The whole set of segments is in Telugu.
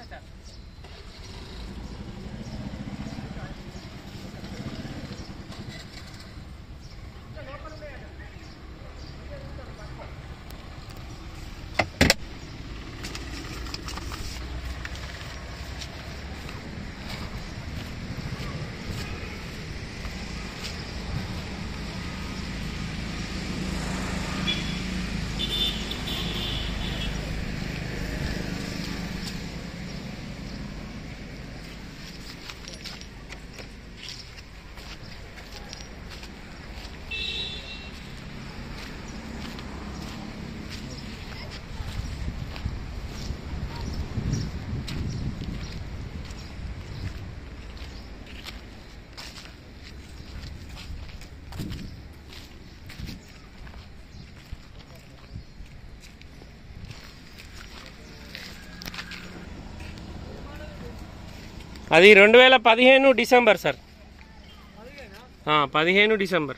అది రెండు వేల పదిహేను డిసెంబర్ సార్ ఆ, పదిహేను డిసెంబర్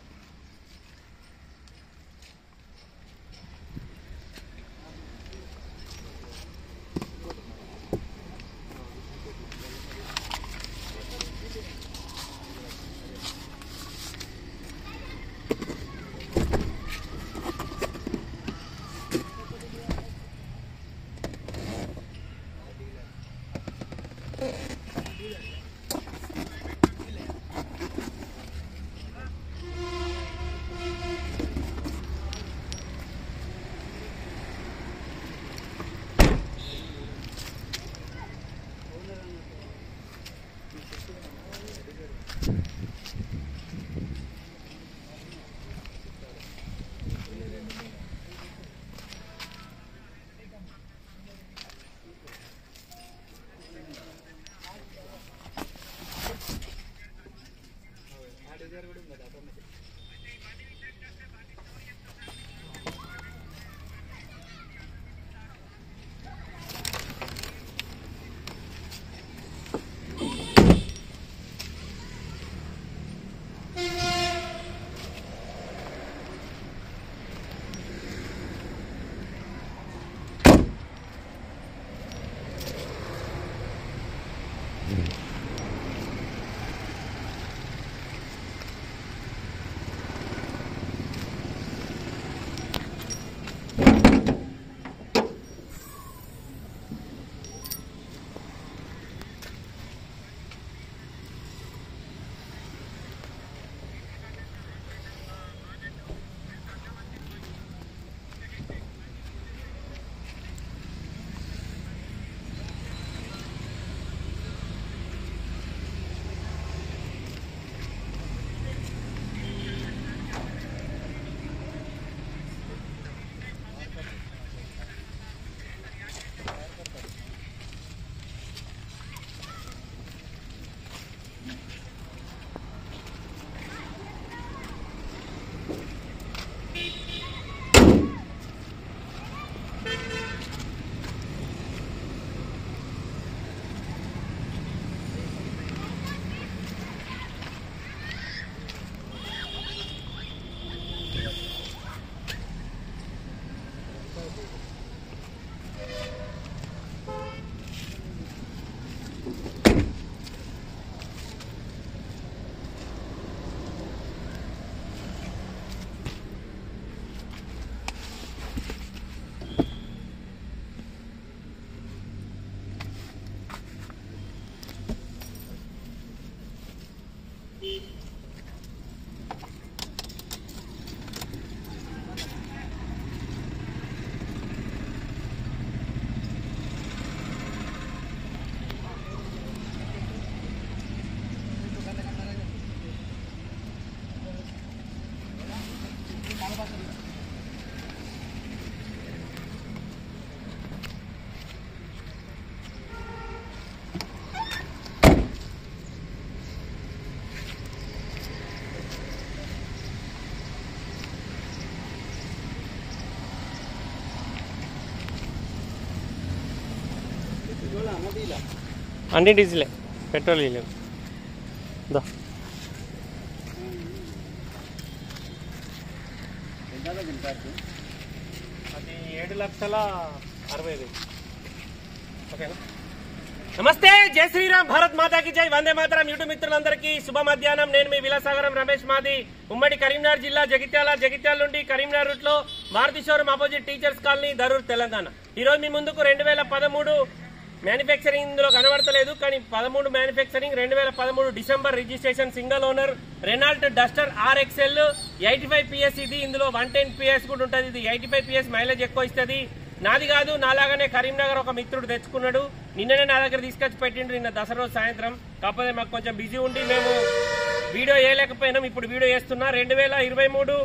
అన్ని డీజిలే పెట్రోల్ ఇవ్వలేము దా అది ఏడు లక్షల అరవై వేలు ఓకేనా నమస్తే జై శ్రీరామ్ భారత్ మాతాకి జై వందే మాతరం యూట్యూబ్ మిత్రులందరికీ శుభ మధ్యాహ్నం నేను మీ విలాసాగరం రమేష్ మాది ఉమ్మడి కరీంనగర్ జిల్లా జగిత్యాల జగిత్యాల నుండి కరీంనగర్ రూట్ లో Maruti showroom opposite teachers colony Darur Telangana ఈ రోజు మీ ముందుకు రెండు వేల పదమూడు మ్యానుఫ్యాక్చరింగ్ ఇందులో కనబడతలేదు కానీ పదమూడు మ్యానుఫ్యాక్చరింగ్ రెండు వేల పదమూడు December registration single owner Renault Duster RXL eighty five PS ఇది ఇందులో వన్ టెన్ పిఎస్ కూడా ఉంటుంది ఇది ఎయిటీ ఫైవ్ పిఎస్ మైలేజ్ ఎక్కువ ఇస్తుంది నాది కాదు నాలాగానే కరీంనగర్ ఒక మిత్రుడు తెచ్చుకున్నాడు నిన్ననే నా దగ్గర తీసుకొచ్చి పెట్టిండు నిన్న దసరా రోజు సాయంత్రం కాకపోతే మాకు కొంచెం బిజీ ఉండి మేము వీడియో వేయలేకపోయినాం ఇప్పుడు వీడియో చేస్తున్నా రెండు వేల ఇరవై మూడు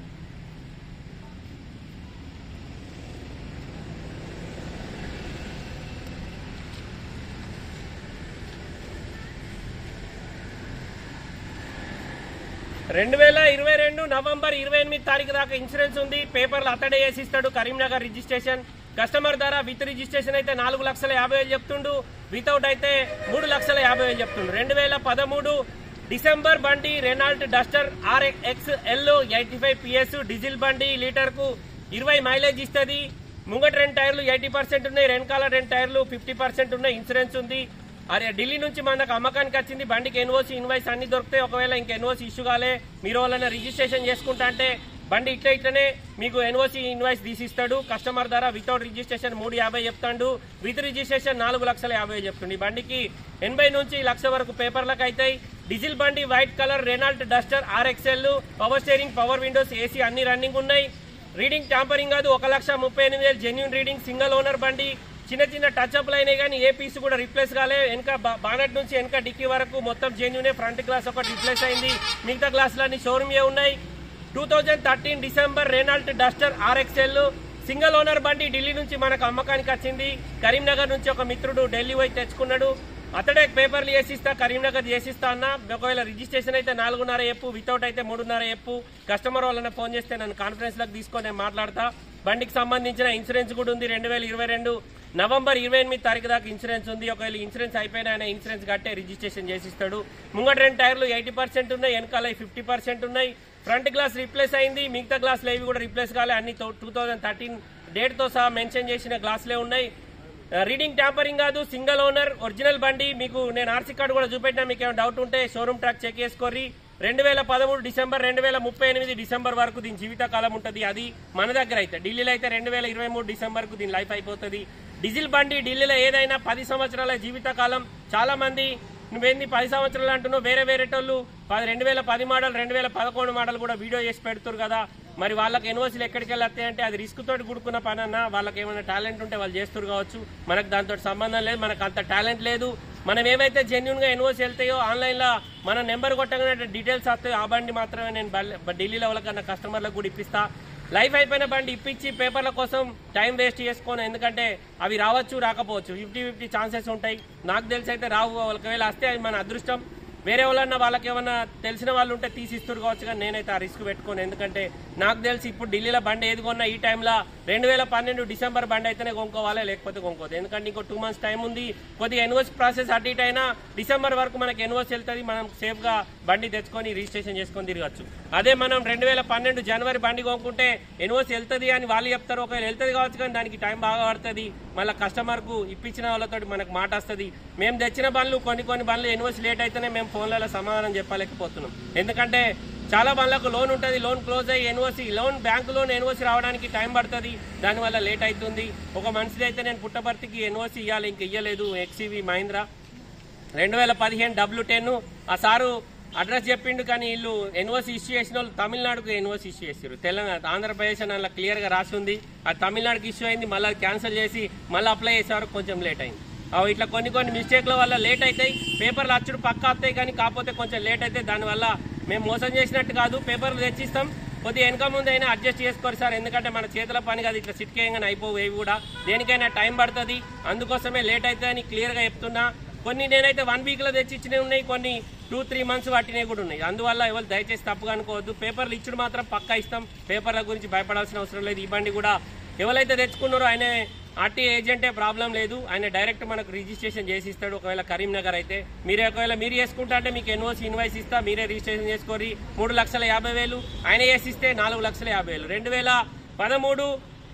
రెండు వేల ఇరవై రెండు నవంబర్ ఇరవై ఎనిమిది తారీఖు దాకా ఇన్సూరెన్స్ ఉంది పేపర్లు అతడే వేసిస్తాడు కరీంనగర్ రిజిస్ట్రేషన్ కస్టమర్ ధర విత్ రిజిస్ట్రేషన్ అయితే నాలుగు లక్షల యాభై వేలు చెప్తుండు వితౌట్ అయితే మూడు లక్షల యాభై వేలు చెప్తుండు రెండు వేల పదమూడు డిసెంబర్ బండి Renault Duster RX L eighty five PS diesel బండి లీటర్ కు ఇరవై మైలేజ్ ఇస్తుంది ముంగట రెండు టైర్లు ఎయిటీ పర్సెంట్ ఉన్నాయి వెనకాల రెండు టైర్లు ఫిఫ్టీ పర్సెంట్ ఉన్నాయి ఇన్సూరెన్స్ ఉంది అరే ఢిల్లీ నుంచి మనకు అమ్మకానికి వచ్చింది బండికి ఎన్ఓసి ఇన్వాయిస్ అన్ని దొరికితే ఒకవేళ ఇంక ఎన్ఓసి ఇష్యూ కాలే మీరు వాళ్ళని రిజిస్ట్రేషన్ చేసుకుంటా అంటే బండి ఇట్లా ఇట్లనే మీకు ఎన్ఓసి ఇన్వాయిస్ తీసిస్తాడు కస్టమర్ ధర వితౌట్ రిజిస్ట్రేషన్ మూడు యాభై చెప్తాడు విత్ రిజిస్ట్రేషన్ నాలుగు లక్షల యాభై చెప్తుంది ఈ బండికి ఎనభై నుంచి లక్ష వరకు పేపర్లకు అవుతాయి డీజిల్ బండి white colour Renault Duster RXL power steering power windows AC అన్ని రన్నింగ్ ఉన్నాయి రీడింగ్ ట్యాంపరింగ్ కాదు ఒక లక్ష ముప్పై ఎనిమిది వేలు జెన్యున్ రీడింగ్ సింగిల్ ఓనర్ బండి చిన్న చిన్న టచ్ అప్లు అయినాయి కానీ ఏ పీస్ కూడా రిప్లేస్ కాలే వెనక బానట్ నుంచి వెనక డిక్కీ వరకు మొత్తం జెన్యునే ఫ్రంట్ గ్లాస్ ఒకటి రిప్లేస్ అయింది మిగతా గ్లాసులన్నీ షోరూమ్ ఉన్నాయి two thousand thirteen December Renault Duster RXL single owner బండి ఢిల్లీ నుంచి మనకు అమ్మకానికి వచ్చింది కరీంనగర్ నుంచి ఒక మిత్రుడు ఢిల్లీ పోయి తెచ్చుకున్నాడు అతడే పేపర్లు చేసిస్తా కరీంనగర్ చేసిస్తా అన్న ఒకవేళ రిజిస్ట్రేషన్ అయితే నాలుగున్నర చెప్పు వితౌట్ అయితే మూడున్నర చెప్పు కస్టమర్ వాళ్ళని ఫోన్ చేస్తే నన్ను కాన్ఫరెన్స్ లకు తీసుకొని నేను మాట్లాడతా బండికి సంబంధించిన ఇన్సూరెన్స్ కూడా ఉంది రెండు వేల ఇరవై రెండు నవంబర్ ఇరవై ఎనిమిది తారీఖు దాకా ఇన్సూరెన్స్ ఉంది ఒకవేళ ఇన్సూరెన్స్ అయిపోయినా ఆయన ఇన్సూరెన్స్ కట్టే రిజిస్ట్రేషన్ చేసిస్తాడు ముంగట రెండు టైర్లు ఎయిటీ పర్సెంట్ ఉన్నాయి వెనకాల ఫిఫ్టీ పర్సెంట్ ఉన్నాయి ఫ్రంట్ గ్లాస్ రీప్లేస్ అయింది మిగతా గ్లాసులు ఏవి కూడా రీప్లేస్ కాలే అన్ని టూ థౌజండ్ థర్టీన్ డేట్తో సహా మెన్షన్ చేసిన గ్లాసులే ఉన్నాయి రీడింగ్ ట్యాంపరింగ్ కాదు సింగిల్ ఓనర్ ఒరిజినల్ బండి మీకు నేను ఆర్సీ కార్డు కూడా చూపెట్టినా మీకు ఏమైనా డౌట్ ఉంటే షోరూమ్ ట్రాక్ చెక్ చేసుకోర్రి రెండు వేల పదమూడు డిసెంబర్ రెండు వేల ముప్పై ఎనిమిది డిసెంబర్ వరకు దీని జీవితకాలం ఉంటుంది అది మన దగ్గర అయితే ఢిల్లీలో అయితే రెండు వేల ఇరవై మూడు డిసెంబర్ కు దీని లైఫ్ అయిపోతుంది డీజిల్ బండి ఢిల్లీలో ఏదైనా పది సంవత్సరాల జీవితకాలం చాలా మంది నువ్వేంది పది సంవత్సరాలు అంటున్నావు వేరే వేరేటోళ్ళు పది రెండు వేల పది మోడల్ రెండు వేల పదకొండు మోడల్ కూడా వీడియో చేసి పెడుతురు కదా మరి వాళ్ళకి ఎన్ఓసీలు ఎక్కడికి వెళ్ళి అంటే అది రిస్క్ తోటి కూడుకున్న పని అన్న వాళ్ళకి ఏమైనా టాలెంట్ ఉంటే వాళ్ళు చేస్తారు కావచ్చు మనకు దాంతో సంబంధం లేదు మనకు అంత టాలెంట్ లేదు మనం ఏవైతే జెన్యున్ గా ఎన్ఓసి వెళ్తాయో ఆన్లైన్ లో మన నెంబర్ కొట్టగానే డీటెయిల్స్ వస్తాయో ఆ బండి మాత్రమే నేను బల్- ఢిల్లీలో వాళ్ళకన్నా కస్టమర్లకు కూడా ఇప్పిస్తా లైఫ్ అయిపోయిన బండి ఇప్పించి పేపర్ల కోసం టైం వేస్ట్ చేసుకోను ఎందుకంటే అవి రావచ్చు రాకపోవచ్చు ఫిఫ్టీ ఫిఫ్టీ ఛాన్సెస్ ఉంటాయి నాకు తెలిసి అయితే రావు ఒకవేళ వస్తే అది మన అదృష్టం వేరే వాళ్ళన్నా వాళ్ళకి ఏమన్నా తెలిసిన వాళ్ళు ఉంటే తీసిస్తారు కావచ్చు కానీ నేనైతే ఆ రిస్క్ పెట్టుకోను ఎందుకంటే నాకు తెలిసి ఇప్పుడు ఢిల్లీలో బండి ఏది కొన్నా ఈ టైంలో రెండు వేల పన్నెండు డిసెంబర్ బండి అయితేనే కొనుక్కోవాలి లేకపోతే కొనుక్కోదు ఎందుకంటే ఇంకో టూ మంత్స్ టైం ఉంది కొద్దిగా ఎన్ఓసి ప్రాసెస్ అటు ఇటు అయినా డిసెంబర్ వరకు మనకి ఎన్ఓసి వెళ్తుంది మనం సేఫ్గా బండి తెచ్చుకొని రిజిస్ట్రేషన్ చేసుకొని తిరగచ్చు అదే మనం రెండు వేల పన్నెండు జనవరి బండి కొనుక్కుంటే ఎన్ఓసి వెళ్తుంది అని వాళ్ళు చెప్తారు ఒకవేళ వెళ్తుంది కావచ్చు కానీ దానికి టైం బాగా పడుతుంది మళ్ళీ కస్టమర్కు ఇప్పించిన వాళ్ళతో మనకు మాట వస్తుంది మేము తెచ్చిన బండ్లు కొన్ని కొన్ని బండ్లు ఎన్ఓసి లేట్ అయితేనే మేము ఫోన్లలో సమాధానం చెప్పలేకపోతున్నాం ఎందుకంటే చాలా బండ్లకు లోన్ ఉంటుంది లోన్ క్లోజ్ అయ్యి NOC loan bank loan NOC రావడానికి టైం పడుతుంది దానివల్ల లేట్ అవుతుంది ఒక మనిషిది అయితే నేను పుట్టపర్తికి ఎన్ఓసి ఇవ్వాలి ఇంక ఇవ్వలేదు ఎక్సీవీ మహీంద్రా రెండు వేల పదిహేను డబ్ల్యూ టెన్ ఆ సారు అడ్రస్ చెప్పిండు కానీ వీళ్ళు ఎన్ఓసి ఇష్యూ చేసిన వాళ్ళు తమిళనాడుకు ఎన్ఓసి ఇష్యూ చేశారు తెలంగాణ ఆంధ్రప్రదేశ్ అని అలా క్లియర్ గా రాసి ఉంది అది తమిళనాడుకి ఇష్యూ అయింది మళ్ళీ క్యాన్సిల్ చేసి మళ్ళీ అప్లై చేసేవారు కొంచెం లేట్ అయింది అవి ఇట్లా కొన్ని కొన్ని మిస్టేక్ల వల్ల లేట్ అవుతాయి పేపర్లు అచ్చుడు పక్క వస్తాయి కానీ కాకపోతే కొంచెం లేట్ అయితే దానివల్ల మేము మోసం చేసినట్టు కాదు పేపర్లు తెచ్చిస్తాం కొద్దిగా వెనక ముందు అయినా అడ్జస్ట్ చేసుకోరు సార్ ఎందుకంటే మన చేతుల పని కాదు ఇట్లా సిట్కేయంగానే అయిపోవు ఏవి కూడా దేనికైనా టైం పడుతుంది అందుకోసమే లేట్ అవుతుందని క్లియర్గా చెప్తున్నా కొన్ని నేనైతే వన్ వీక్లో తెచ్చి ఇచ్చినవి ఉన్నాయి కొన్ని టూ త్రీ మంత్స్ పట్టినవి కూడా ఉన్నాయి అందువల్ల ఎవరు దయచేసి తప్పుగా అనుకోవద్దు పేపర్లు ఇచ్చుడు మాత్రం పక్కా ఇస్తాం పేపర్ల గురించి భయపడాల్సిన అవసరం లేదు ఈ బండి కూడా ఎవరైతే తెచ్చుకున్నారో ఆయన ఆర్టీ ఏజెంటే ప్రాబ్లం లేదు ఆయన డైరెక్ట్ మనకు రిజిస్ట్రేషన్ చేసి ఇస్తాడు ఒకవేళ కరీంనగర్ అయితే మీరే ఒకవేళ మీరు చేసుకుంటా అంటే మీకు ఎన్ఓసి ఇన్వాయిస్ ఇస్తా మీరే రిజిస్ట్రేషన్ చేసుకోరి మూడు లక్షల యాభై వేలు ఆయన చేసి ఇస్తే నాలుగు లక్షల యాభై వేలు రెండు వేల పదమూడు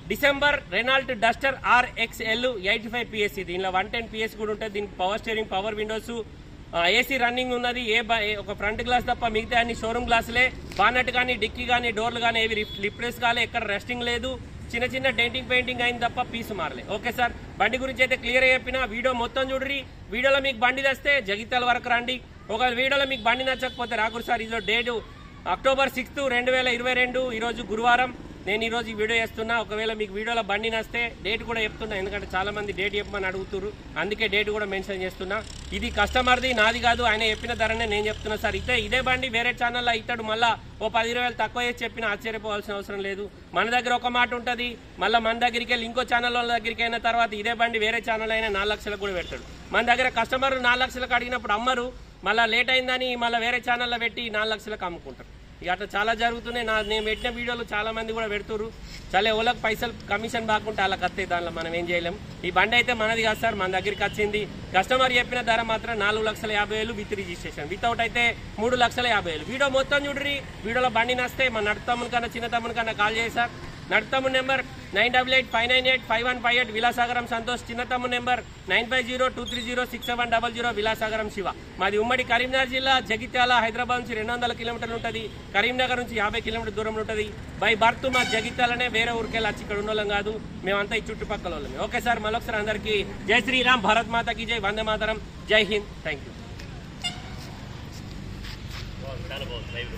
December Renault Duster R XL eighty five PSC దీనిలో వన్ టెన్ పిఎస్ కూడా ఉంటుంది దీనికి power steering power windows AC running ఉన్నది ఏ బ- ఏ- ఒక ఫ్రంట్ గ్లాస్ తప్ప మిగతా అన్ని షోరూమ్ గ్లాసులే బానట్ కానీ డిక్కీ కానీ డోర్లు కానీ ఏవి లిప్రెస్ కాలే ఎక్కడ రెస్టింగ్ లేదు చిన్న చిన్న డెంటింగ్ పెయింటింగ్ అయింది తప్ప పీసు మారలే ఓకే సార్ బండి గురించి అయితే క్లియర్ చెప్పిన వీడియో మొత్తం చూడ్రి వీడియోలో మీకు బండి తెస్తే జగిత్యాల వరకు రండి ఒకవేళ వీడియోలో మీకు బండి నచ్చకపోతే రాకూడదు సార్ ఇదో డేటు అక్టోబర్ సిక్స్త్ రెండు వేల ఇరవై రెండు ఈరోజు గురువారం నేను ఈరోజు ఈ వీడియో చేస్తున్నా ఒకవేళ మీకు వీడియోలో బండి నస్తే డేట్ కూడా చెప్తున్నా ఎందుకంటే చాలా మంది డేట్ చెప్పమని అడుగుతున్నారు అందుకే డేట్ కూడా మెన్షన్ చేస్తున్నా ఇది కస్టమర్ది నాది కాదు ఆయన చెప్పిన ధరనే నేను చెప్తున్నా సార్ ఇదే ఇదే బండి వేరే ఛానల్లో ఇతడు మళ్ళా ఓ పది ఇరవై వేలు తక్కువ చేసి చెప్పిన ఆశ్చర్యపోవాల్సిన అవసరం లేదు మన దగ్గర ఒక మాట ఉంటుంది మళ్ళీ మన దగ్గరికి వెళ్ళి ఇంకో ఛానల్ వాళ్ళ దగ్గరికి అయిన తర్వాత ఇదే బండి వేరే ఛానల్ అయినా నాలుగు లక్షలకు కూడా పెడతాడు మన దగ్గర కస్టమర్ నాలుగు లక్షలకు అడిగినప్పుడు అమ్మరు మళ్ళీ లేట్ అయిందని మళ్ళీ వేరే ఛానల్లో పెట్టి నాలుగు లక్షలకు అమ్ముకుంటారు ఇక అట్లా చాలా జరుగుతున్నాయి నా నేను పెట్టిన వీడియోలు చాలా మంది కూడా పెడుతున్నారు చాలా ఎవరికి పైసలు కమిషన్ బాగుంటే అలా కత్తే దానిలో మనం ఏం చేయలేం ఈ బండి అయితే మనది కాదు సార్ మన దగ్గరికి వచ్చింది కస్టమర్ చెప్పిన ధర మాత్రం నాలుగు లక్షల యాభై వేలు విత్ రిజిస్ట్రేషన్ వితౌట్ అయితే మూడు లక్షల యాభై వేలు వీడియో మొత్తం చూడ్రి వీడియోలో బండి నస్తే మన నడు తమ్ముని కన్నా చిన్న తమ్ముని కన్నా కాల్ చేసి సార్ నడు తమ్ముడు number nine double eight five nine eight five one five eight Vilasagaram Santosh చిన్న తమ్ముడు number nine five zero two three zero six seven double zero Vilasagaram Shiva మాది ఉమ్మడి కరీంనగర్ జిల్లా జగిత్యాల హైదరాబాద్ నుంచి రెండు వందల కిలోమీటర్లు ఉంటుంది కరీంనగర్ నుంచి యాభై కిలోమీటర్ దూరంలో ఉంటుంది బై బర్త్ మా జగిత్యాలనే వేరే ఊరికెళ్ళి వచ్చి ఇక్కడ ఉన్నోళ్ళం కాదు మేమంతా ఈ చుట్టుపక్కల వాళ్ళమే ఓకే సార్ మరొకసారి అందరికీ జై శ్రీరామ్ భారత్ మాతకి జై వందే మాతరం జై హింద్ థ్యాంక్ యూ